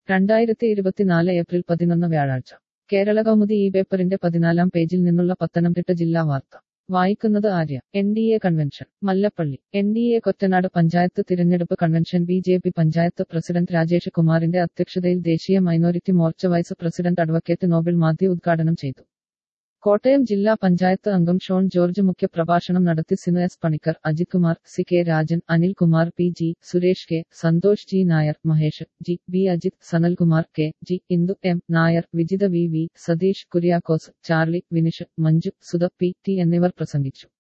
രണ്ടായിരത്തി ഇരുപത്തിനാല് ഏപ്രിൽ പതിനൊന്ന് വ്യാഴാഴ്ച കേരള കൗമുദി ഈ പേപ്പറിന്റെ പതിനാലാം പേജിൽ നിന്നുള്ള പത്തനംതിട്ട ജില്ലാ വാർത്ത വായിക്കുന്നത് Arya N D A convention Mallappally N D A Kottanad panchayat തിരഞ്ഞെടുപ്പ് convention B J P panchayat president Rajesh കുമാറിന്റെ അധ്യക്ഷതയിൽ ദേശീയ minority Morcha vice president advocate Noble Mathew ഉദ്ഘാടനം ചെയ്തു കോട്ടയം ജില്ലാ പഞ്ചായത്ത് അംഗം ഷോൺ ജോർജ് മുഖ്യപ്രഭാഷണം നടത്തി Sinu S Panicker Ajith Kumar C K Rajan Anil Kumar P G Suresh K Santhosh G Nair Mahesh G B Ajith Sanalkumar K G Indu M Nair Vijitha V V Satheesh Kuriakose Charlie Vinish Manju Sudha P T എന്നിവർ പ്രസംഗിച്ചു